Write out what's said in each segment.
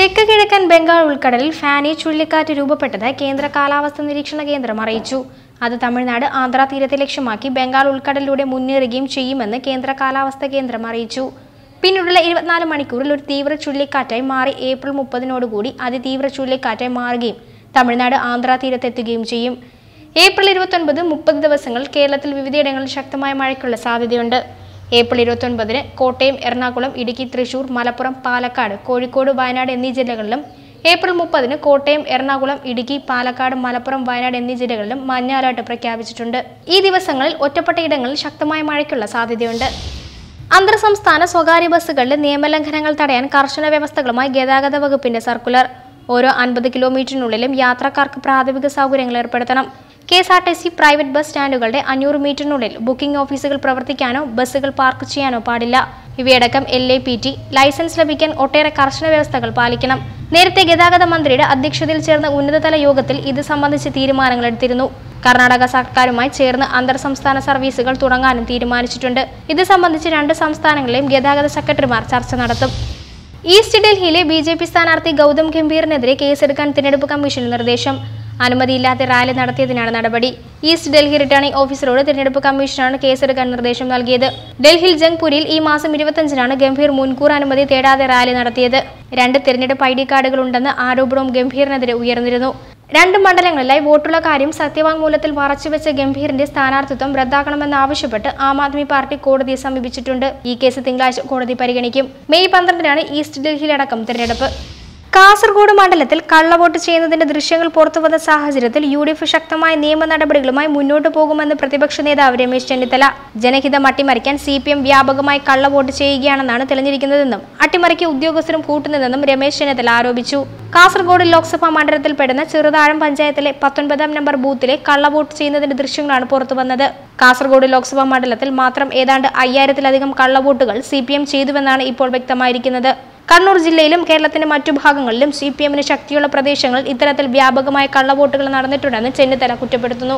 തെക്ക് കിഴക്കൻ ബംഗാൾ ഉൾക്കടലിൽ ഫാനി ചുഴലിക്കാറ്റ് രൂപപ്പെട്ടതായി കേന്ദ്ര കാലാവസ്ഥാ നിരീക്ഷണ കേന്ദ്രം അറിയിച്ചു അത് തമിഴ്നാട് ആന്ധ്ര തീരത്തെ ലക്ഷ്യമാക്കി ബംഗാൾ ഉൾക്കടലിലൂടെ മുന്നേറുകയും ചെയ്യുമെന്ന് കേന്ദ്ര കാലാവസ്ഥാ കേന്ദ്രം അറിയിച്ചു പിന്നീടുള്ള ഇരുപത്തിനാല് മണിക്കൂറിൽ ഒരു തീവ്ര ചുഴലിക്കാറ്റായി മാറി ഏപ്രിൽ മുപ്പതിനോടുകൂടി അതിതീവ്ര ചുഴലിക്കാറ്റായി മാറുകയും തമിഴ്നാട് ആന്ധ്ര തീരത്തെത്തുകയും ചെയ്യും ഏപ്രിൽ ഇരുപത്തൊൻപത് മുപ്പത് ദിവസങ്ങൾ കേരളത്തിൽ വിവിധയിടങ്ങളിൽ ശക്തമായ മഴയ്ക്കുള്ള സാധ്യതയുണ്ട് ഏപ്രിൽ ഇരുപത്തൊൻപതിന് കോട്ടയം എറണാകുളം ഇടുക്കി തൃശൂർ മലപ്പുറം പാലക്കാട് കോഴിക്കോട് വയനാട് എന്നീ ജില്ലകളിലും ഏപ്രിൽ മുപ്പതിന് കോട്ടയം എറണാകുളം ഇടുക്കി പാലക്കാട് മലപ്പുറം വയനാട് എന്നീ ജില്ലകളിലും മഞ്ഞ അലർട്ട് പ്രഖ്യാപിച്ചിട്ടുണ്ട് ഈ ദിവസങ്ങളിൽ ഒറ്റപ്പെട്ട ഇടങ്ങളിൽ ശക്തമായ മഴയ്ക്കുള്ള സാധ്യതയുണ്ട് അന്തർ സംസ്ഥാന സ്വകാര്യ ബസ്സുകളിലെ നിയമലംഘനങ്ങൾ തടയാൻ കർശന വ്യവസ്ഥകളുമായി ഗതാഗത വകുപ്പിന്റെ സർക്കുലർ ഓരോ അൻപത് കിലോമീറ്ററിനുള്ളിലും യാത്രക്കാർക്ക് പ്രാഥമിക സൗകര്യങ്ങൾ ഏർപ്പെടുത്തണം K S R T C private bus സ്റ്റാൻഡുകളുടെ അഞ്ഞൂറ് മീറ്ററിനുള്ളിൽ ബുക്കിംഗ് ഓഫീസുകൾ പ്രവർത്തിക്കാനോ ബസ്സുകൾ പാർക്ക് ചെയ്യാനോ പാടില്ല ഇവയടക്കം L A P T licence ലഭിക്കാൻ ഒട്ടേറെ കർശന വ്യവസ്ഥകൾ പാലിക്കണം നേരത്തെ ഗതാഗത മന്ത്രിയുടെ അധ്യക്ഷതയിൽ ചേർന്ന ഉന്നതതല യോഗത്തിൽ ഇത് സംബന്ധിച്ച് തീരുമാനങ്ങൾ എടുത്തിരുന്നു കർണാടക സർക്കാരുമായി ചേർന്ന് അന്തർ സംസ്ഥാന സർവീസുകൾ തുടങ്ങാനും തീരുമാനിച്ചിട്ടുണ്ട് ഇത് സംബന്ധിച്ച് രണ്ട് സംസ്ഥാനങ്ങളിലെയും ഗതാഗത സെക്രട്ടറിമാർ ചർച്ച നടത്തും ഈസ്റ്റ് ഡൽഹിയിലെ ബി ജെ പി സ്ഥാനാർത്ഥി ഗൗതം ഗംഭീറിനെതിരെ കേസെടുക്കാൻ തിരഞ്ഞെടുപ്പ് കമ്മീഷൻ നിർദ്ദേശം അനുമതിയില്ലാതെ റാലി നടത്തിയതിനാണ് നടപടി ഈസ്റ്റ് ഡൽഹി റിട്ടേണിംഗ് ഓഫീസറോട് തിരഞ്ഞെടുപ്പ് കമ്മീഷനാണ് കേസെടുക്കാൻ നിർദ്ദേശം നൽകിയത് ഡൽഹിയിൽ ജംഗ്പൂരിൽ ഈ മാസം ഇരുപത്തഞ്ചിനാണ് ഗംഭീർ മുൻകൂർ അനുമതി തേടാതെ റാലി നടത്തിയത് രണ്ട് തിരഞ്ഞെടുപ്പ് ഐ ഡി കാർഡുകൾ ഉണ്ടെന്ന് ആരോപണവും ഗംഭീറിനെതിരെ ഉയർന്നിരുന്നു രണ്ട് മണ്ഡലങ്ങളിലായി വോട്ടുള്ള കാര്യം സത്യവാങ്മൂലത്തിൽ മറച്ചുവെച്ച ഗംഭീറിന്റെ സ്ഥാനാർത്ഥിത്വം റദ്ദാക്കണമെന്നാവശ്യപ്പെട്ട് ആം ആദ്മി പാർട്ടി കോടതിയെ സമീപിച്ചിട്ടുണ്ട് ഈ കേസ് തിങ്കളാഴ്ച കോടതി പരിഗണിക്കും മെയ് പന്ത്രണ്ടിനാണ് ഈസ്റ്റ് ഡൽഹിയിലടക്കം തിരഞ്ഞെടുപ്പ് കാസർഗോഡ് മണ്ഡലത്തിൽ കള്ളവോട്ട് ചെയ്യുന്നതിന്റെ ദൃശ്യങ്ങൾ പുറത്തുവന്ന സാഹചര്യത്തിൽ യു ഡി എഫ് ശക്തമായ നിയമ നടപടികളുമായി മുന്നോട്ടു പോകുമെന്ന് പ്രതിപക്ഷ നേതാവ് രമേശ് ചെന്നിത്തല ജനഹിതം അട്ടിമറിക്കാൻ സി പി എം വ്യാപകമായി കള്ളവോട്ട് ചെയ്യുകയാണെന്നാണ് തെളിഞ്ഞിരിക്കുന്നതെന്നും അട്ടിമറിക്ക് ഉദ്യോഗസ്ഥരും കൂട്ടുന്നതെന്നും രമേശ് ചെന്നിത്തല ആരോപിച്ചു കാസർഗോഡ് ലോക്സഭാ മണ്ഡലത്തിൽപ്പെടുന്ന ചെറുതാഴം പഞ്ചായത്തിലെ പത്തൊൻപതാം നമ്പർ ബൂത്തിലെ കള്ളവോട്ട് ചെയ്യുന്നതിന്റെ ദൃശ്യങ്ങളാണ് പുറത്തുവന്നത് കാസർഗോഡ് ലോക്സഭാ മണ്ഡലത്തിൽ മാത്രം ഏതാണ്ട് അയ്യായിരത്തിലധികം കള്ളവോട്ടുകൾ സി പി എം ചെയ്തുവെന്നാണ് ഇപ്പോൾ വ്യക്തമായിരിക്കുന്നത് കണ്ണൂർ ജില്ലയിലും കേരളത്തിന്റെ മറ്റു ഭാഗങ്ങളിലും സി പി എമ്മിന് ശക്തിയുള്ള പ്രദേശങ്ങളിൽ ഇത്തരത്തിൽ വ്യാപകമായ കള്ളവോട്ടുകൾ നടന്നിട്ടുണ്ടെന്ന് ചെന്നിത്തല കുറ്റപ്പെടുത്തുന്നു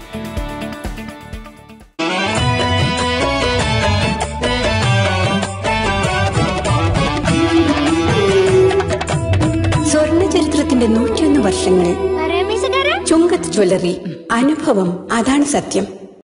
സ്വർണ്ണ ചരിത്രത്തിന്റെ നൂറ്റിയൊന്ന് വർഷങ്ങൾ ചുങ്കത്ത് ജ്വല്ലറി അനുഭവം അതാണ് സത്യം